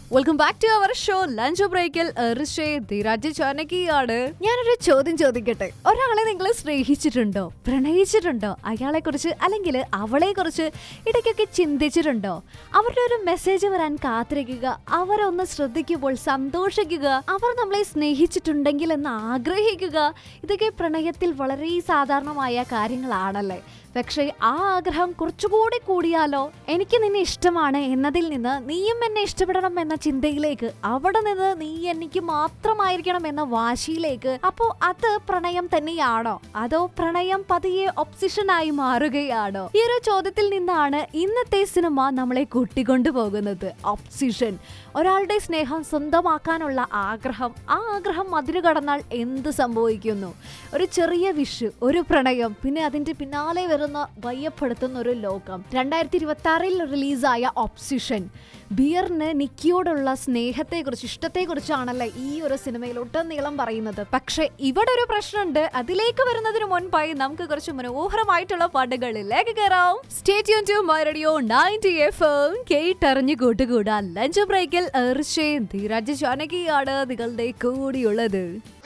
welcome back to our show lunch ബ്രേക്കിൽ ധീരാജ് ചാനകിയാണ് ഞാനൊരു ചോദ്യം ചോദിക്കട്ടെ ഒരാളെ നിങ്ങൾ സ്നേഹിച്ചിട്ടുണ്ടോ പ്രണയിച്ചിട്ടുണ്ടോ അയാളെ കുറിച്ച് അല്ലെങ്കിൽ അവളെ കുറിച്ച് ഇടയ്ക്കൊക്കെ ചിന്തിച്ചിട്ടുണ്ടോ അവരുടെ ഒരു മെസ്സേജ് വരാൻ കാത്തിരിക്കുക അവരെ ഒന്ന് ശ്രദ്ധിക്കുമ്പോൾ സന്തോഷിക്കുക അവർ നമ്മളെ സ്നേഹിച്ചിട്ടുണ്ടെങ്കിൽ എന്ന് ആഗ്രഹിക്കുക ഇതൊക്കെ പ്രണയത്തിൽ വളരെ സാധാരണമായ കാര്യങ്ങളാണല്ലേ പക്ഷേ ആ ആഗ്രഹം കുറച്ചുകൂടി കൂടിയാലോ എനിക്ക് നിന്നെ ഇഷ്ടമാണ് എന്നതിൽ നിന്ന് നീയും എന്നെ ഇഷ്ടപ്പെടണം എന്ന ചിന്തയിലേക്ക് അവിടെ നിന്ന് നീ എനിക്ക് മാത്രമായിരിക്കണം എന്ന വാശിയിലേക്ക് അപ്പോ അത് പ്രണയം തന്നെയാണോ അതോ പ്രണയം പതിയെ ഒബ്സിഷനായി മാറുകയാണോ ഈ ഒരു ചോദ്യത്തിൽ നിന്നാണ് ഇന്നത്തെ സിനിമ നമ്മളെ കൂട്ടിക്കൊണ്ടു പോകുന്നത് ഒബ്സിഷൻ ഒരാളുടെ സ്നേഹം സ്വന്തമാക്കാനുള്ള ആഗ്രഹം ആ ആഗ്രഹം അതിരു കടന്നാൽ എന്ത് സംഭവിക്കുന്നു ഒരു ചെറിയ വിഷ് ഒരു പ്രണയം പിന്നെ അതിന്റെ പിന്നാലെ വരുന്ന ഭയപ്പെടുത്തുന്ന ഒരു ലോകം രണ്ടായിരത്തി ഇരുപത്തി ആറിൽ റിലീസായ ഒബ്സിഷൻ ബിയറിന് നിക്കിയോടുള്ള സ്നേഹത്തെക്കുറിച്ച് ഇഷ്ടത്തെക്കുറിച്ചാണല്ലേ ഈ ഒരു സിനിമയിൽ ഒട്ടനീളം പറയുന്നത് പക്ഷെ ഇവിടെ ഒരു പ്രശ്നമുണ്ട് അതിലേക്ക് വരുന്നതിന് മുൻപായി നമുക്ക് കുറച്ച് മനോഹരമായിട്ടുള്ള പാട്ടുകളിലേക്ക് കയറാം stay tuned to my radio ninety F കേട്ടറിഞ്ഞു കൂട്ടുകൂടാ ലഞ്ച് ബ്രേക്കിൽ എർഷയും ധീരാജ് ജാനകിയാണ് നിങ്ങളുടെ കൂടിയുള്ളത്